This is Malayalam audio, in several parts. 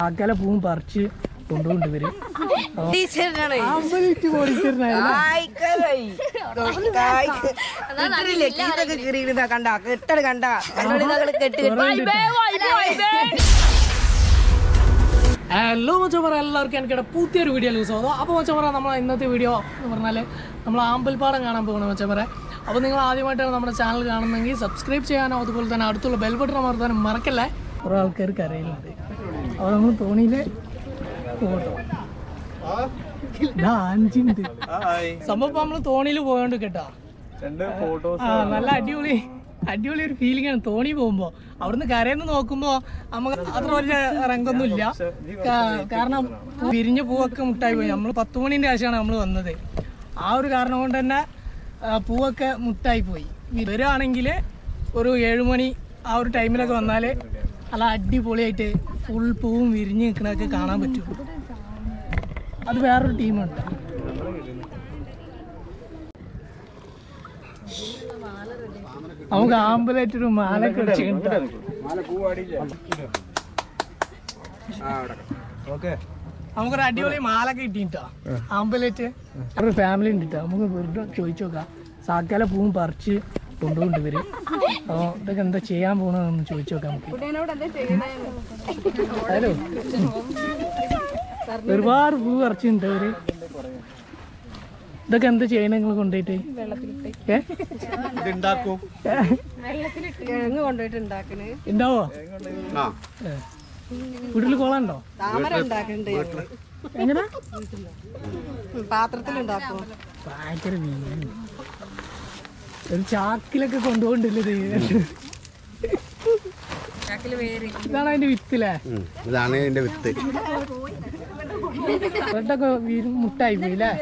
അകലെ പൂവും പറിച്ച് കൊണ്ടുപോണ്ട് ഇവര് ടീച്ചറിനാണ് അമ്പലിട്ട് പോലീസറിനായിരുന്നു ഇതൊക്കെ കീറിയിരുന്നാ കണ്ട കെട്ടട് കണ്ട കണ്ടോളി കെട്ട് ഹലോ മച്ചമറ എല്ലാവർക്കും എനിക്കിടെ പുതിയൊരു വീഡിയോ ലൂസ് ആവുന്നു അപ്പോൾ മച്ചമറ നമ്മൾ ഇന്നത്തെ വീഡിയോ എന്ന് പറഞ്ഞാൽ നമ്മൾ ആമ്പൽപ്പാടം കാണാൻ പോകണം മച്ചമറ അപ്പോൾ നിങ്ങൾ ആദ്യമായിട്ടാണ് നമ്മുടെ ചാനൽ കാണുന്നതെങ്കിൽ സബ്സ്ക്രൈബ് ചെയ്യാനോ അതുപോലെ തന്നെ അടുത്തുള്ള ബെൽ ബട്ടൺ അമർത്താനും മറക്കല്ലേ കുറേ ആൾക്കാർക്ക് അറിയുന്നുണ്ട് അപ്പോൾ നമ്മൾ തോണിയിൽ പോകട്ടോ അഞ്ചുണ്ട് സംഭവം നമ്മൾ തോണിയിൽ പോയോണ്ട് കേട്ടോ ആ നല്ല അടിപൊളി അടിപൊളി ഒരു ഫീലിംഗ് ആണ് തോണി പോകുമ്പോ അവിടുന്ന് കരയെന്ന് നോക്കുമ്പോ നമുക്ക് അത്ര വലിയ റങ്കൊന്നും ഇല്ല കാ- കാരണം വിരിഞ്ഞ പൂവൊക്കെ മുട്ടായി പോയി നമ്മൾ പത്ത് മണിന്റെ ശേഷമാണ് നമ്മൾ വന്നത് ആ ഒരു കാരണം കൊണ്ട് തന്നെ ആ, പൂവൊക്കെ മുട്ടായി പോയി വരികയാണെങ്കിൽ ഒരു ഏഴുമണി ആ ഒരു ടൈമിലൊക്കെ വന്നാൽ നല്ല അടിപൊളിയായിട്ട് ഫുൾ പൂവും വിരിഞ്ഞ് നിൽക്കണതൊക്കെ കാണാൻ പറ്റും അത് വേറൊരു ടീമുണ്ട് നമുക്ക് ആമ്പലായിട്ടൊരു മാലൊക്കെ വെച്ചിട്ടുണ്ട് നമുക്കൊരു അടിപൊളി മാലൊക്കെ കിട്ടിട്ടോ ആമ്പലേറ്റ് ഒരു ഫാമിലി ഉണ്ട് ട്ടോ. നമുക്ക് വെറുതെ ചോദിച്ചു നോക്കാം സാക്കാല പൂവും പറിച്ച് കൊണ്ടുപോണ്ട് ഇവര് അപ്പോൾ ഇതൊക്കെ എന്താ ചെയ്യാൻ പോകണമെന്ന് ചോദിച്ചു നോക്കാം നമുക്ക് ഹലോ ഒരുപാട് പൂ പറിച്ചിട്ടുണ്ട് അവര് ഇതൊക്കെ എന്താ ചെയ്യണ നിങ്ങൾ കൊണ്ടുപോയിട്ട് ഏ കിഴങ്ങ് കൊണ്ടുപോയിട്ട് ഉണ്ടാക്കണ് ഉണ്ടാവോ ഏ. വീട്ടില് കോളുണ്ടോ താമര ഉണ്ടാക്കുന്നുണ്ട് ഞങ്ങള് എങ്ങനെ പാത്രത്തിൽ ഉണ്ടാക്കും ഭയങ്കര മീൻ ഒരു ചാക്കിലൊക്കെ കൊണ്ടുപോകണ്ടല്ലേ ചാക്കില് വേര് ഇതാണ് അതിന്റെ വിത്തില്ലേ ഇതാണ് ഇതിന്റെ വിത്ത് ഇതൊക്കെ വീര് മുട്ടായി പോയി അല്ലേ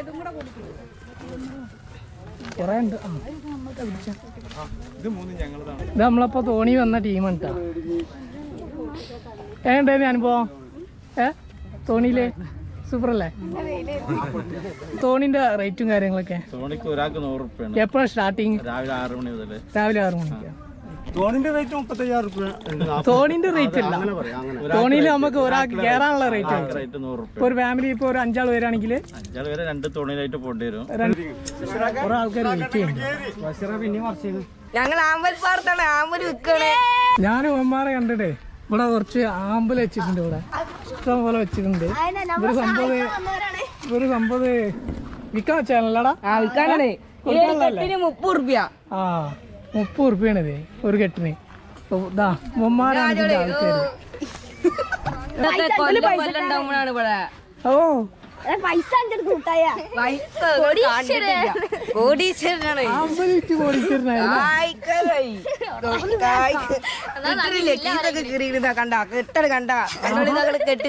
കൊറേ ഉണ്ട് ആ. ഇത് നമ്മളപ്പോ തോണി വന്ന ടീമാണ് കേട്ടോ ഏണ്ടായിരുന്നു അനുഭവം ഏ തോണിയില് സൂപ്പർ അല്ലേ തോണിന്റെ റേറ്റും കാര്യങ്ങളൊക്കെ തോണിക്ക് ഒരാൾക്ക് നൂറ് റുപ്യാണ് എപ്പോഴാണ് സ്റ്റാർട്ടിങ് രാവിലെ ആറ് മണി മുതൽ രാവിലെ ആറ് മണിക്ക് തോണിന്റെ റേറ്റ് മുപ്പത്തയ്യായിരം റുപ്യ തോണിന്റെ റേറ്റ് അല്ല തോണിയിൽ നമുക്ക് ഒരാൾക്ക് കയറാനുള്ള റേറ്റ് ആണ് റേറ്റ് നൂറ് റുപ്യ ഇപ്പൊ ഒരു ഫാമിലി ഇപ്പൊ ഒരു അഞ്ചാൾ പേരാണെങ്കിൽ അഞ്ചാൾ വരെ രണ്ട് തോണിയിലായിട്ട് പോകേണ്ടി വരും കുറെ ആൾക്കാർ വെയിറ്റ് ചെയ്യുന്നുണ്ട് ഞങ്ങൾ ആമ്പൽ പാടത്താണ് ആമ്പൽ വിൽക്കണേ ഞാൻ ഉമ്മാരെ കണ്ടിട്ടേ ഇവിടെ കുറച്ച് ആമ്പൽ വെച്ചിട്ടുണ്ട് ഇവിടെ ഇഷ്ടം പോലെ വെച്ചിട്ടുണ്ട് ഇവര് സംഭവം ഇവര് സംഭവം വിൽക്കാൻ വെച്ചാലല്ലടാ ആ വിൽക്കാനാണ് കൊടുക്കാനുള്ളതല്ലേ? മുപ്പത് റുപ്യ ആ മുപ്പത് ഉറുപ്പ്യാണ് ഇത് ഒരു കെട്ടിന് ഓ, ദാ ഉമ്മാരാണ് ഇതിന്റെ ആൾക്കാര് കൊല്ലം കൊല്ലം ഉണ്ടാകുമ്പോഴാണ് ഇവിടെ ഓ പൈസ കണ്ടിട്ടില്ല. കോടീശ്വരനാണ് ആമ്പലിട്ട് പോലീസറിനായിരുന്നു കായ്ക്കലായി. കെട്ടില്ലേ? ഇതൊക്കെ കീറിയിരുന്നാ കണ്ട കെട്ടട് കണ്ട കണ്ടോളി കെട്ട്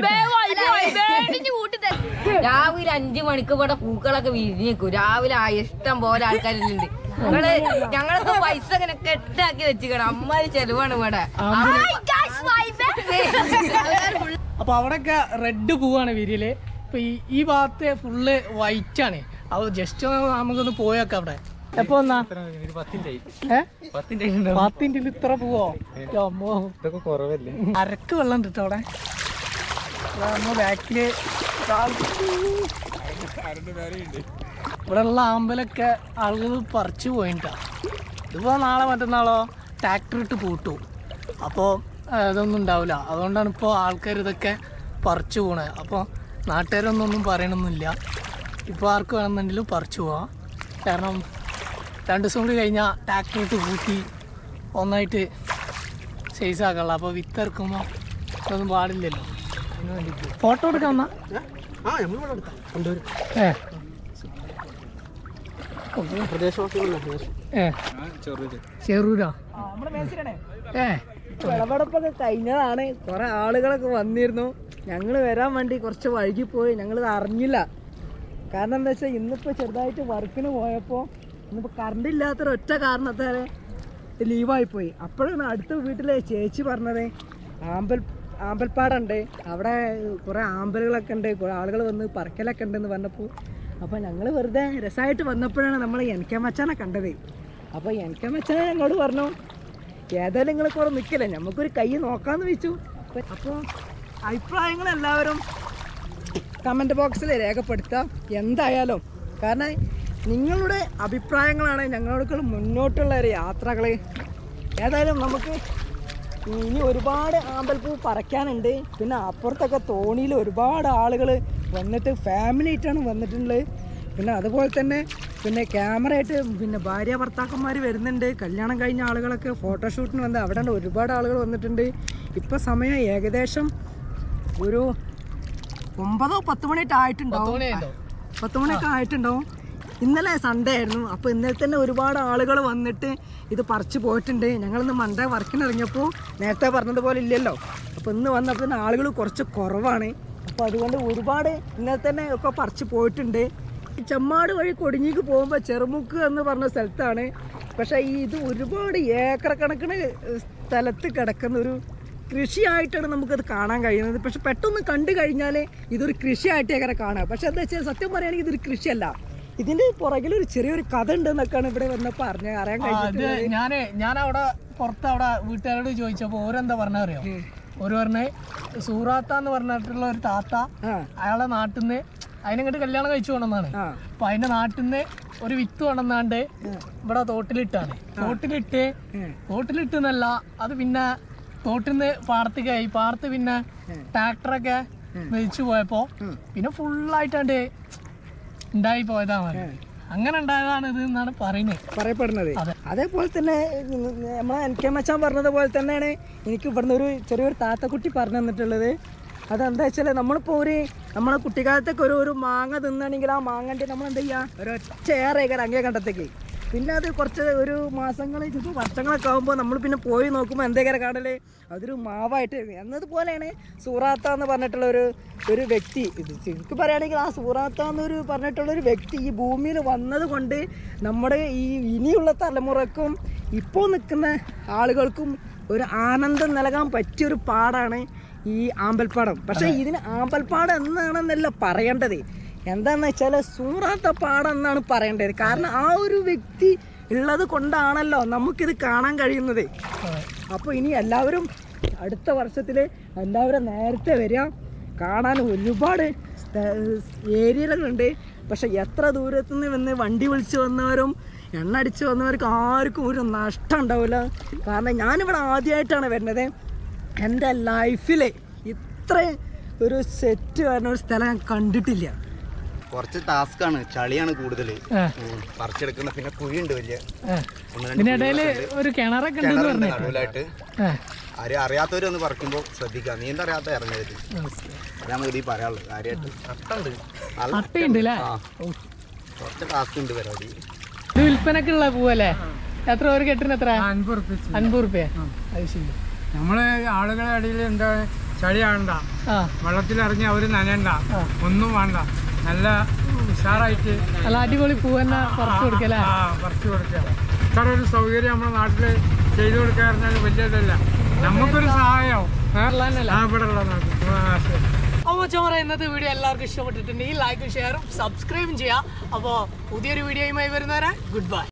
രാവിലെ അഞ്ചു മണിക്ക് ഇവിടെ പൂക്കളൊക്കെ വിരിഞ്ഞ് നിൽക്കും രാവിലെ ആ ഇഷ്ടം പോലെ ആൾക്കാരുണ്ട് നിങ്ങള് ഞങ്ങളൊക്കെ പൈസ ഇങ്ങനെ കെട്ടാക്കി വെച്ചിക്കണം അമ്മാര് ചെലവാണ് ഇവിടെ അപ്പൊ അവിടെയൊക്കെ റെഡ് പൂവാണ് വിരിയല് ഇപ്പൊ ഈ ഈ ഭാഗത്ത് ഫുള്ള് വൈറ്റ് ആണ് അപ്പൊ ജസ്റ്റ് നമുക്കൊന്ന് പോയേക്കാം അവിടെ എപ്പോ വന്നാ ഏ പത്തിന്റെ ഇത്ര പൂവോ അമ്മോ ഇതൊക്കെ കുറവല്ലേ അരക്ക് വെള്ളം ഉണ്ട് ട്ടോ അവിടെ നമ്മ ബാക്കില് ഇവിടെ ഉള്ള ആമ്പലൊക്കെ ആളുകൾ പറിച്ചു പോയിട്ടാ ഇതിപ്പോ നാളെ മറ്റന്നാളോ ട്രാക്ടർ ഇട്ട് പൂട്ടു അപ്പോൾ ഇതൊന്നും ഉണ്ടാവില്ല അതുകൊണ്ടാണ് ഇപ്പോൾ ആൾക്കാർ ഇതൊക്കെ പറിച്ചു പോണത് അപ്പോൾ നാട്ടുകാരൊന്നും ഒന്നും പറയണമെന്നില്ല ഇപ്പോൾ ആർക്ക് വേണമെന്നുണ്ടെങ്കിലും പറിച്ചു പോവാം കാരണം രണ്ട് ദിവസം കൂടി കഴിഞ്ഞാൽ ട്രാക്ടർ ഇട്ട് പൂട്ടി ഒന്നായിട്ട് സൈസ് ആക്കാനുള്ള അപ്പോൾ വിത്ത് ഇറക്കുമ്പോൾ ഇതൊന്നും പാടില്ലല്ലോ അതിന് വേണ്ടിയിട്ട് ഫോട്ടോ എടുക്കാൻ വന്നാ ആ നമ്മളിവിടെ എടുക്കാം കൊണ്ടുവരും ഏ പ്രദേശവാസികളല്ല ഏ ചെറൂരാ ഏ വിളവെടുപ്പൊക്കെ കഴിഞ്ഞതാണ് കുറെ ആളുകളൊക്കെ വന്നിരുന്നു ഞങ്ങൾ വരാൻ വേണ്ടി കുറച്ച് വൈകിപ്പോയി ഞങ്ങൾ അറിഞ്ഞില്ല കാരണം എന്താ വെച്ചാൽ ഇന്നിപ്പോൾ ചെറുതായിട്ട് വർക്കിന് പോയപ്പോൾ ഇന്നിപ്പോൾ കറണ്ട് ഇല്ലാത്തൊരൊറ്റ കാരണത്താൽ ലീവായിപ്പോയി അപ്പോഴാണ് അടുത്ത വീട്ടിലെ ചേച്ചി പറഞ്ഞത് ആമ്പൽ ആമ്പൽപ്പാടുണ്ട് അവിടെ കുറേ ആമ്പലുകളൊക്കെ ഉണ്ട് കുറേ ആളുകൾ വന്ന് പറക്കലൊക്കെ ഉണ്ടെന്ന് പറഞ്ഞപ്പോൾ അപ്പോൾ ഞങ്ങൾ വെറുതെ രസമായിട്ട് വന്നപ്പോഴാണ് നമ്മൾ എൻ കെ മച്ചാനെ കണ്ടത് അപ്പോൾ എൻ കെ മച്ചാനെ ഞങ്ങളോട് പറഞ്ഞു ഏതായാലും നിങ്ങൾ കൂടെ നിൽക്കില്ല നമുക്കൊരു കൈ നോക്കാമെന്ന് വെച്ചു അപ്പോൾ അഭിപ്രായങ്ങൾ എല്ലാവരും കമൻറ്റ് ബോക്സിൽ രേഖപ്പെടുത്താം എന്തായാലും കാരണം നിങ്ങളുടെ അഭിപ്രായങ്ങളാണ് ഞങ്ങൾക്ക് മുന്നോട്ടുള്ള ഒരു യാത്രകൾ ഏതായാലും നമുക്ക് ഇനി ഒരുപാട് ആമ്പൽപ്പൂ പറിക്കാനുണ്ട് പിന്നെ അപ്പുറത്തൊക്കെ തോണിയിൽ ഒരുപാട് ആളുകൾ വന്നിട്ട് ഫാമിലി ആയിട്ടാണ് വന്നിട്ടുള്ളത് പിന്നെ അതുപോലെ തന്നെ പിന്നെ ക്യാമറ ആയിട്ട് പിന്നെ ഭാര്യ ഭർത്താക്കന്മാർ വരുന്നുണ്ട് കല്യാണം കഴിഞ്ഞ ആളുകളൊക്കെ ഫോട്ടോഷൂട്ടിന് വന്ന് അവിടെ ഒരുപാട് ആളുകൾ വന്നിട്ടുണ്ട് ഇപ്പോൾ സമയം ഏകദേശം ഒരു ഒമ്പതോ പത്ത് മണിയായിട്ട് ആയിട്ടുണ്ടാവും മണിയായിട്ടുണ്ടോ? പത്ത് മണിയൊക്കെ ആയിട്ടുണ്ടാവും ഇന്നലെ സൺഡേ ആയിരുന്നു അപ്പോൾ ഇന്നലെ തന്നെ ഒരുപാട് ആളുകൾ വന്നിട്ട് ഇത് പറിച്ചു പോയിട്ടുണ്ട് ഞങ്ങളിന്ന് മണ്ടേ വർക്കിന് ഇറങ്ങിയപ്പോൾ നേരത്തെ പറഞ്ഞതുപോലെ ഇല്ലല്ലോ അപ്പോൾ ഇന്ന് വന്നപ്പോൾ തന്നെ ആളുകൾ കുറച്ച് കുറവാണ് അപ്പോൾ അതുകൊണ്ട് ഒരുപാട് ഇന്നലെ തന്നെ ഒക്കെ പറിച്ചു പോയിട്ടുണ്ട് ചെമ്മാട് വഴി കൊടിഞ്ഞിക്ക് പോകുമ്പോൾ ചെറുമുക്ക് എന്ന് പറഞ്ഞ സ്ഥലത്താണ് പക്ഷേ ഈ ഇത് ഒരുപാട് ഏക്കർ കണക്കിന് സ്ഥലത്ത് കിടക്കുന്ന ഒരു കൃഷിയായിട്ടാണ് നമുക്കത് കാണാൻ കഴിയുന്നത് പക്ഷെ പെട്ടെന്ന് കണ്ടു കഴിഞ്ഞാൽ ഇതൊരു കൃഷിയായിട്ടേ അങ്ങനെ കാണാം പക്ഷെ എന്താ വെച്ചാൽ സത്യം പറയുകയാണെങ്കിൽ ഇതൊരു കൃഷിയല്ല ഇതിന്റെ പുറകിൽ ഒരു ചെറിയൊരു കഥ ഉണ്ടെന്നൊക്കെയാണ് ഇവിടെ വന്നപ്പോൾ അറിഞ്ഞ അറിയാൻ ആ, അത് കഴിഞ്ഞിട്ടുള്ളത് ഞാന് ഞാൻ അവിടെ പുറത്ത് അവിടെ വീട്ടുകാരോട് ചോദിച്ചപ്പോ ഓരെന്താ പറഞ്ഞ അറിയോ ഒരു പറഞ്ഞ് സൂറാത്ത എന്ന് പറഞ്ഞിട്ടുള്ള ഒരു താത്ത ആ അയാളെ നാട്ടിൽ നിന്ന് അതിനങ്ങോട്ട് കല്യാണം കഴിച്ചു കൊണ്ടെന്നാണ് ആ അപ്പൊ അതിന്റെ നാട്ടിൽ നിന്ന് ഒരു വിത്ത് കൊണ്ടെന്നാണ്ട് ഇവിടെ തോട്ടിലിട്ടാണ് തോട്ടിലിട്ട് ഉം. തോട്ടിലിട്ടെന്നല്ല അത് പിന്നെ തോട്ടിൽ നിന്ന് പാടത്തേക്കായി പാടത്ത് പിന്നെ ട്രാക്ടറൊക്കെ മെതിച്ചു പോയപ്പോ പിന്നെ ഫുള്ളായിട്ടാണ്ട് ഉണ്ടായി പോയതാണ് അങ്ങനെ ഉണ്ടായതാണ് ഇത് എന്നാണ് പറയുന്നത് പറയപ്പെടുന്നത് അതെ. അതേപോലെ തന്നെ നമ്മളെ എൻ കെ മച്ചാൻ പറഞ്ഞത് പോലെ തന്നെയാണ് എനിക്ക് ഇവിടുന്ന് ഒരു ചെറിയൊരു താത്തക്കുട്ടി പറഞ്ഞു തന്നിട്ടുള്ളത് അതെന്താ വെച്ചാൽ നമ്മളിപ്പോൾ ഒരു നമ്മളെ കുട്ടിക്കാലത്തൊക്കെ ഒരു ഒരു മാങ്ങ തിന്നാണെങ്കിൽ ആ മാങ്ങൻ്റെ നമ്മൾ എന്താ ചെയ്യുക ഒരൊറ്റ ഏറേക്കാരം അങ്ങേ കണ്ടത്തേക്ക് പിന്നെ അത് കുറച്ച് ഒരു മാസങ്ങൾ ചിലപ്പോൾ വർഷങ്ങളൊക്കെ ആകുമ്പോൾ നമ്മൾ പിന്നെ പോയി നോക്കുമ്പോൾ എന്തേക്കാരം കാണല് അതൊരു മാവായിട്ട് എന്നതുപോലെയാണ് സൂറാത്ത എന്ന് പറഞ്ഞിട്ടുള്ള ഒരു ഒരു വ്യക്തി ഇത് ശരിക്കും പറയുകയാണെങ്കിൽ ആ സൂറാത്ത എന്നൊരു പറഞ്ഞിട്ടുള്ള ഒരു വ്യക്തി ഈ ഭൂമിയിൽ വന്നത് കൊണ്ട് നമ്മുടെ ഈ ഇനിയുള്ള തലമുറക്കും ഇപ്പോൾ നിൽക്കുന്ന ആളുകൾക്കും ഒരു ആനന്ദം നൽകാൻ പറ്റിയൊരു പാടാണ് ഈ ആമ്പൽപ്പാടം പക്ഷേ ഇതിന് ആമ്പൽപ്പാടം എന്നാണെന്നല്ല പറയേണ്ടത് എന്താന്ന് വെച്ചാൽ സൂറാത്ത പാടം എന്നാണ് പറയേണ്ടത് കാരണം ആ ഒരു വ്യക്തി ഉള്ളത് കൊണ്ടാണല്ലോ നമുക്കിത് കാണാൻ കഴിയുന്നത് അപ്പോൾ ഇനി എല്ലാവരും അടുത്ത വർഷത്തിൽ എല്ലാവരും നേരത്തെ വരിക കാണാൻ ഒരുപാട് ഏരിയകളുണ്ട് പക്ഷെ എത്ര ദൂരത്തു നിന്ന് വന്ന് വണ്ടി വിളിച്ച് വന്നവരും എണ്ണ അടിച്ച് വന്നവർക്ക് ആർക്കും ഒരു നഷ്ടം ഉണ്ടാവില്ല കാരണം ഞാനിവിടെ ആദ്യമായിട്ടാണ് വരുന്നത് എൻ്റെ ലൈഫിൽ ഇത്ര ഒരു സെറ്റ് വരുന്ന ഒരു സ്ഥലം ഞാൻ കണ്ടിട്ടില്ല കുറച്ച് ടാസ്ക് ആണ് ചളിയാണ് കൂടുതൽ ആ. പറിച്ചെടുക്കുന്ന പിന്നെ കുഴിയുണ്ട് വലിയ ആ. ഒന്ന് രണ്ട് ഇതിന്റെ ഇടയില് ഒരു കിണറൊക്കെ ഉണ്ടെന്ന് കിണറുണ്ട് പറഞ്ഞു നടുവിലായിട്ട് ആ. ആരും അറിയാത്തവരൊന്ന് പറിക്കുമ്പോൾ ശ്രദ്ധിക്കുക നീന്ത അറിയാത്ത ഇറങ്ങരുത് അതാ നമുക്ക് ഈ പറയാനുള്ളത് കാര്യമായിട്ട് നല്ല അട്ടയുണ്ട് അല്ലേ ആ കുറച്ച് ടാസ്ക് ഉണ്ട് പരിപാടി ഇത് വിൽപ്പനക്കുള്ള പൂവല്ലേ എത്ര ഒരു കെട്ടിന് എത്ര അൻപത് റുപ്യ അത് ശരി നമ്മള് ആളുകളുടെ ഇടയിൽ എന്താ ചളി ആവണ്ട ആ വെള്ളത്തിലിറങ്ങി അവര് നനയണ്ട ഒന്നും വേണ്ട നല്ല ഉഷാറായിട്ട് നല്ല അടിപൊളി പൂ തന്നെ പറിച്ചു കൊടുക്കല്ലേ ആ പറിച്ചു കൊടുക്കുക ഇത്ര ഒരു സൗകര്യം നമ്മുടെ നാട്ടില് ചെയ്തു കൊടുക്കുക പറഞ്ഞാൽ വലിയതല്ല നമുക്കൊരു സഹായം ഏ? ഉള്ളതന്നെയല്ലേ? ആ ഇവിടെ ഉള്ള നാട്ടിൽ ആ, ശരി അപ്പോൾ ചോറ ഇന്നത്തെ വീഡിയോ എല്ലാവർക്കും ഇഷ്ടപ്പെട്ടിട്ടുണ്ടെങ്കിൽ ലൈക്കും ഷെയറും സബ്സ്ക്രൈബും ചെയ്യാം അപ്പോൾ പുതിയൊരു വീഡിയോയുമായി വരുന്നവരെ ഗുഡ് ബൈ